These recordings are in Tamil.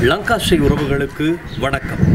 லங்காஸ்ரீ உறவுகளுக்கு வணக்கம்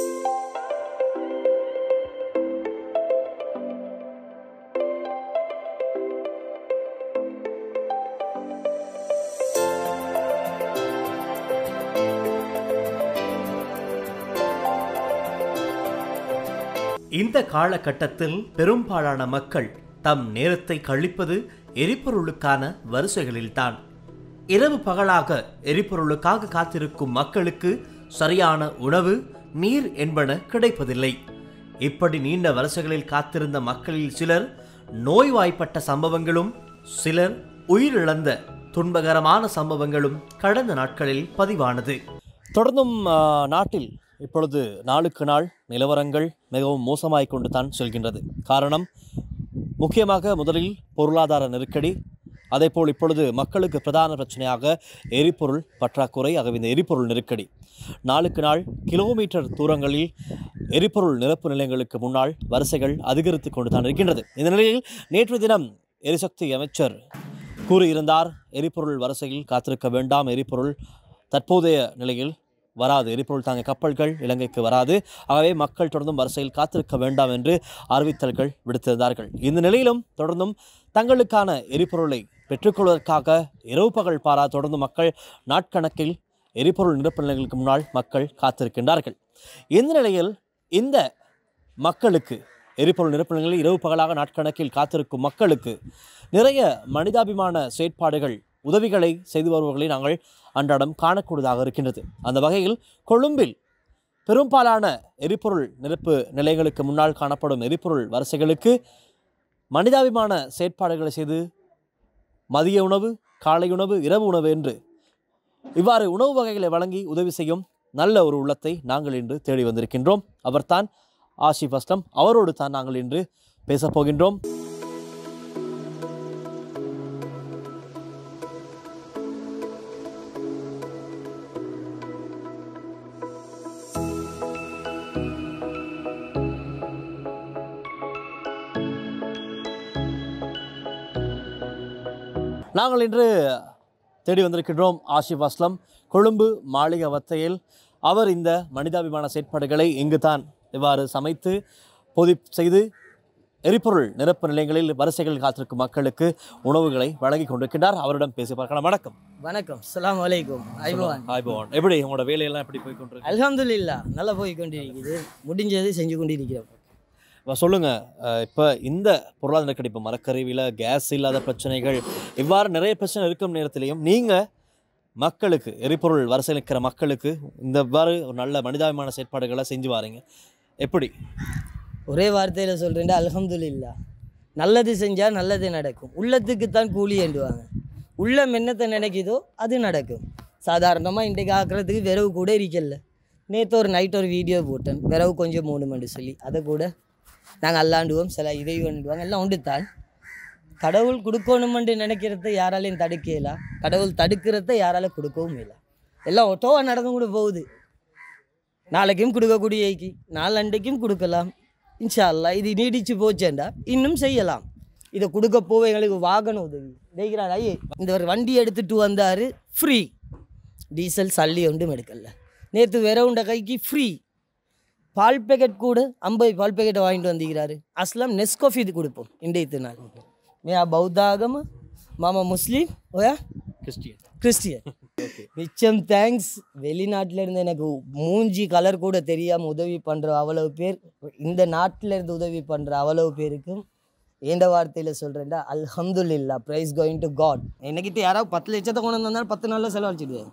இந்த காலகட்டத்தில் பெரும்பாலான மக்கள் தம் நேரத்தை கழிப்பது எரிபொருளுக்கான வரிசைகளில்தான் இரவு பகலாக எரிபொருளுக்காக காத்திருக்கும் மக்களுக்கு சரியான உணவு நீர் என்பன கிடைப்பதில்லை இப்படி நீண்ட வரிசைகளில் காத்திருந்த மக்களில் சிலர் நோய்வாய்ப்பட்ட சம்பவங்களும் சிலர் உயிரிழந்த துன்பகரமான சம்பவங்களும் கடந்த நாட்களில் பதிவானது தொடர்ந்தும் ஆ, நாட்டில் இப்பொழுது நாளுக்கு நாள் நிலவரங்கள் மிகவும் மோசமாய் கொண்டு தான் செல்கின்றது காரணம் முக்கியமாக முதலில் பொருளாதார நெருக்கடி அதேபோல் இப்பொழுது மக்களுக்கு பிரதான பிரச்சனையாக எரிபொருள் பற்றாக்குறை ஆகவே இந்த எரிபொருள் நெருக்கடி நாளுக்கு நாள் கிலோமீட்டர் தூரங்களில் எரிபொருள் நிரப்பு நிலையங்களுக்கு முன்னால் வரிசைகள் அதிகரித்து கொண்டு தான் இருக்கின்றது இந்த நிலையில் நேற்று தினம் எரிசக்தி அமைச்சர் கூறியிருந்தார் எரிபொருள் வரிசையில் காத்திருக்க வேண்டாம் எரிபொருள் தற்போதைய நிலையில் வராது எரிபொருள் தாங்க கப்பல்கள் இலங்கைக்கு வராது ஆகவே மக்கள் தொடர்ந்தும் வரிசையில் காத்திருக்க வேண்டாம் என்று அறிவித்தல்கள் விடுத்திருந்தார்கள் இந்த நிலையிலும் தொடர்ந்தும் தங்களுக்கான எரிபொருளை பெற்றுக்கொள்வதற்காக இரவு பகல் பாரா தொடர்ந்து மக்கள் நாட்கணக்கில் எரிபொருள் நிரப்பு நிலையங்களுக்கு முன்னால் மக்கள் காத்திருக்கின்றார்கள் இந்த நிலையில் இந்த மக்களுக்கு எரிபொருள் நிரப்பு நிலையங்களில் இரவு பகலாக நாட்கணக்கில் காத்திருக்கும் மக்களுக்கு நிறைய மனிதாபிமான செயற்பாடுகள் உதவிகளை செய்து வருபவர்களை நாங்கள் அன்றாடம் காணக்கூடியதாக இருக்கின்றது அந்த வகையில் கொழும்பில் பெரும்பாலான எரிபொருள் நிரப்பு நிலையங்களுக்கு முன்னால் காணப்படும் எரிபொருள் வரிசைகளுக்கு மனிதாபிமான செயற்பாடுகளை செய்து மதிய உணவு காலை உணவு இரவு உணவு என்று இவ்வாறு உணவு வகைகளை வழங்கி உதவி செய்யும் நல்ல ஒரு உள்ளத்தை நாங்கள் இன்று தேடி வந்திருக்கின்றோம் அவர்தான் ஆஷிப் அஸ்லம் அவரோடு தான் நாங்கள் இன்று பேசப் போகின்றோம் நாங்கள் இன்று தேடி வந்திருக்கின்றோம் ஆஷிப் அஸ்லம் கொழும்பு மாளிகை வத்தையில் அவர் இந்த மனிதாபிமான செயற்பாடுகளை இங்கு தான் இவ்வாறு சமைத்து பொதி செய்து எரிபொருள் நிரப்பு நிலையங்களில் வரிசைகளில் காத்திருக்கும் மக்களுக்கு உணவுகளை வழங்கி கொண்டிருக்கின்றார் அவரிடம் பேசி பார்க்கலாம் வணக்கம் வணக்கம் அஸ்ஸலாமு அலைக்கும் ஐபவான் ஹாய் பவன் எப்படி உங்களோட வேலையெல்லாம் எப்படி போய் கொண்டிருக்கு அல்ஹம்துலில்லா நல்லா போய் கொண்டிருக்குது முடிஞ்சது செஞ்சு கொண்டிருக்கிறோம் இப்போ சொல்லுங்கள் இப்போ இந்த பொருளாதார நெருக்கடி இப்போ மரக்கருவியில் கேஸ் இல்லாத பிரச்சனைகள் இவ்வாறு நிறைய பிரச்சனை இருக்கும் நேரத்திலையும் நீங்கள் மக்களுக்கு எரிபொருள் வரிசையில் நிற்கிற மக்களுக்கு இந்த இவ்வாறு ஒரு நல்ல மனிதாபிமான செயற்பாடுகளை செஞ்சு வாரீங்க எப்படி ஒரே வார்த்தையில் சொல்கிறேன்டா அல்ஹம்துலில்லா நல்லது செஞ்சால் நல்லது நடக்கும் உள்ளத்துக்கு தான் கூலி ஏண்டுவாங்க உள்ளம் என்னத்தை நினைக்குதோ அது நடக்கும் சாதாரணமாக இன்றைக்கு ஆக்கிறதுக்கு விரவு கூட இருக்கல நேற்று ஒரு நைட் ஒரு வீடியோ போட்டேன் விரவு கொஞ்சம் மூணுமெண்டு சொல்லி அதை கூட நாங்கள் அல்லாண்டுவோம் சில இதை வேண்டுவாங்க எல்லாம் உண்டு தான் கடவுள் கொடுக்கணுமென்று நினைக்கிறத யாராலையும் தடுக்கலாம் கடவுள் தடுக்கிறத யாரால கொடுக்கவும் இல்லை எல்லாம் ஒட்டோவாக நடந்து கூட போகுது நாளைக்கும் கொடுக்கக்கூடியக்கு நாளண்டைக்கும் கொடுக்கலாம் இன்ஷா அல்லாஹ் இது நீடிச்சு போச்சேண்டா இன்னும் செய்யலாம் இதை கொடுக்க போக எங்களுக்கு வாகன உதவி தேய்கிறார் ஐயே இந்த ஒரு வண்டி எடுத்துட்டு வந்தார் ஃப்ரீ டீசல் சல்லி ஒன்றும் எடுக்கல நேற்று வேற உண்ட கைக்கு ஃப்ரீ பால் பேக்கெட் கூட ஐம்பது பால் பேக்கெட்டை வாங்கிட்டு வந்திருக்கிறாரு அஸ்லாம் நெஸ்கோஃபி இது கொடுப்போம் இன்றைய நாள் மே பௌத்தாகம மாமா முஸ்லீம் ஓயா கிறிஸ்டியன் கிறிஸ்டியன் மிச்சம் தேங்க்ஸ் வெளிநாட்டில இருந்து எனக்கு மூஞ்சி கலர் கூட தெரியாம உதவி பண்ற அவ்வளவு பேர் இந்த நாட்டில இருந்து உதவி பண்ற அவ்வளவு பேருக்கும் ஏண்ட வார்த்தையில சொல்றேன்டா அல்ஹம்துலில்லா ப்ரைஸ் கோயிங் டு காட் என்கிட்ட யாராவது பத்து லட்சத்தை கொண்டு வந்தாலும் பத்து நாள்ல செலவழிச்சிடுவேன்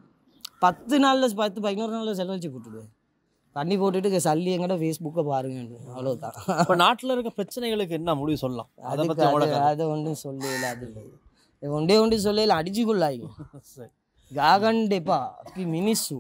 பத்து நாள்ல பத்து பதினோரு நாள்ல செலவழிச்சு போட்டுடுவேன் தண்ணி போட்டுட்டு சல்லி எங்கட ஃபேஸ்புக்கை பாருங்க அவ்வளோதான் இப்போ நாட்டில் இருக்க பிரச்சனைகளுக்கு என்ன முடிவு சொல்லலாம் அதை அதுக்கு பற்றி அது அவ்வளோ அதை ஒன்றும் சொல்லல அது இது ஒன்றே ஒன்று சொல்லல அடிச்சுக்கொள்ளாய் சரி காகண்டேப்பா அப்படி மினிசு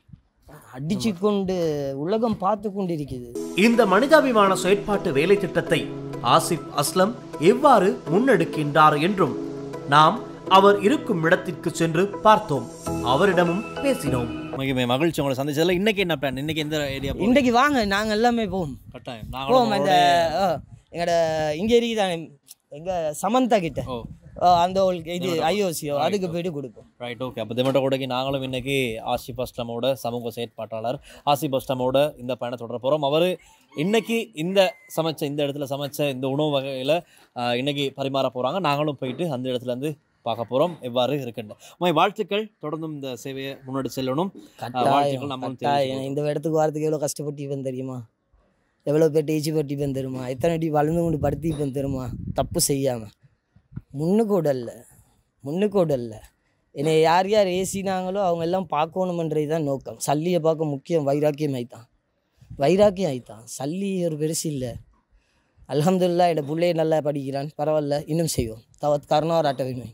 அடிச்சு கொண்டு உலகம் பார்த்து கொண்டிருக்குது இந்த மனிதாபிமான செயற்பாட்டு வேலை திட்டத்தை ஆசிப் அஸ்லம் எவ்வாறு முன்னெடுக்கின்றார் என்றும் நாம் அவர் இருக்கும் இடத்திற்கு சென்று பார்த்தோம் அவரிடமும் பேசினோம் மிக மகிழ்ச்சி உங்களை சந்திச்சதுல இன்னைக்கு என்ன பிளான் இன்னைக்கு எந்த ஏரியா இன்றைக்கு வாங்க நாங்கள் எல்லாமே போவோம் கட்டாயம் போவோம் இந்த நாங்களும் ஆ, எங்கட இங்கே இருக்குதானே எங்க சமந்தா கிட்ட ஓ ஆ, அந்த ஒரு இது ஐஓசியோ அதுக்கு போயிட்டு கொடுப்போம் ரைட் ஓகே அப்போ திமட்ட கூடக்கு நாங்களும் இன்னைக்கு ஆசிப் அஸ்லமோட சமூக செயற்பாட்டாளர் ஆசிப் அஸ்லமோட இந்த பயணம் தொடர போகிறோம் அவர் இன்னைக்கு இந்த சமைச்ச இந்த இடத்துல சமைச்ச இந்த உணவு வகையில் இன்னைக்கு பரிமாற போகிறாங்க நாங்களும் போயிட்டு அந்த இடத்துல இருந்து பார்க்க போகிறோம் எவ்வாறு இருக்குன்னு உங்கள் வாழ்த்துக்கள் தொடர்ந்தும் இந்த சேவையை முன்னாடி செல்லணும் வாழ்த்துக்கள் கட்டாயம் நம்மளும் கட்டாயம் இந்த இடத்துக்கு வரதுக்கு எவ்வளோ கஷ்டப்பட்டு தெரியுமா எவ்வளோ பேர் டேச்சி பட்டி தெரியுமா எத்தனை அடி வளர்ந்து கொண்டு படுத்தி தெரியுமா தப்பு செய்யாமல் முன்னுக்கு உடல்ல முன்னுக்கு உடல்ல என்னை யார் யார் ஏசினாங்களோ அவங்க எல்லாம் பார்க்கணுமன்றது தான் நோக்கம் சல்லியை பார்க்க முக்கியம் வைராக்கியம் ஆயிட்டான் வைராக்கியம் ஆயிட்டான் சல்லி ஒரு பெருசு இல்லை அல்ஹம்துலில்லாஹ் என்னோட பிள்ளைய நல்லா படிக்கிறான் பரவாயில்ல இன்னும் செய்வோம் தவத் கருணாவர் அட்டவிமை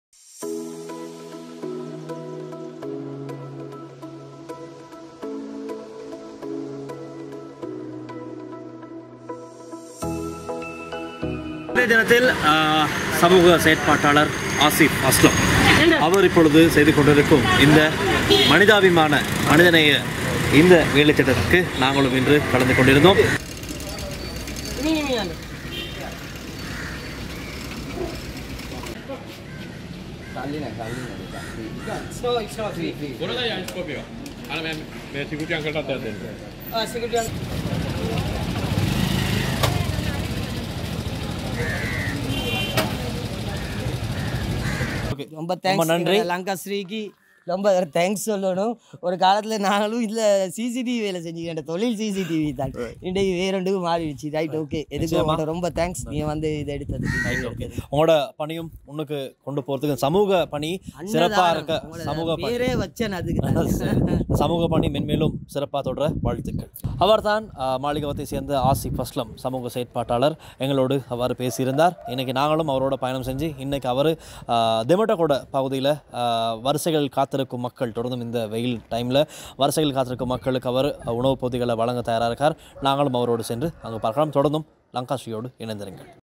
இன்றைய தினத்தில் ஆ, சமூக செயற்பாட்டாளர் ஆசிப் அஸ்லம் அவர் இப்பொழுது செய்து கொண்டிருக்கும் இந்த மனிதாபிமான மனிதநேய இந்த வேலை திட்டத்திற்கு நாங்களும் இன்று கலந்து கொண்டிருந்தோம் ஓகே ரொம்ப ரொம்ப தேங்க்ஸ் நன்றி. நன்றி லங்கா ஸ்ரீக்கு ரொம்ப தேங்க்ஸ் சொல்லணும் ஒரு காலத்தில் நாங்களும் இதில் சிசிடிவி வேலை செஞ்சுக்கிட்ட தொழில் சிசிடிவி தான் இன்றைக்கு வேறொண்டுக்கு மாறிடுச்சு ரைட் ஓகே எதுக்கு நிச்சயமா. உங்கள்ட்ட ரொம்ப தேங்க்ஸ் நீங்கள் வந்து இதை எடுத்ததுக்கு ஓகே உங்களோட பணியும் முன்னுக்கு கொண்டு போகிறதுக்கு சமூக பணி சிறப்பாக இருக்க சமூக பணி பேரே வச்சேன் அதுக்கு தான். சமூக பணி மென்மேலும் சிறப்பாக தொடர வாழ்த்துக்கள் அவர்தான் ஆ, மாளிகவத்தை சேர்ந்த ஆசிப் அஸ்லம் சமூக செயற்பாட்டாளர் எங்களோடு அவ்வாறு பேசியிருந்தார் இன்னைக்கு நாங்களும் அவரோட பயணம் செஞ்சு இன்னைக்கு அவர் தெமட்டகோட பகுதியில் வரிசைகள் காத்திருக்கும் மக்கள் தொடர்ந்தும் இந்த வெயில் டைமில் வரிசைகள் காத்திருக்கும் மக்களுக்கு அவர் உணவுப் பொதிகளை வழங்க தயாராக இருக்கார் நாங்களும் அவரோடு சென்று அங்கு பார்க்கலாம் தொடர்ந்தும் லங்காஸ்ரீயோடு இணைந்திருங்கள்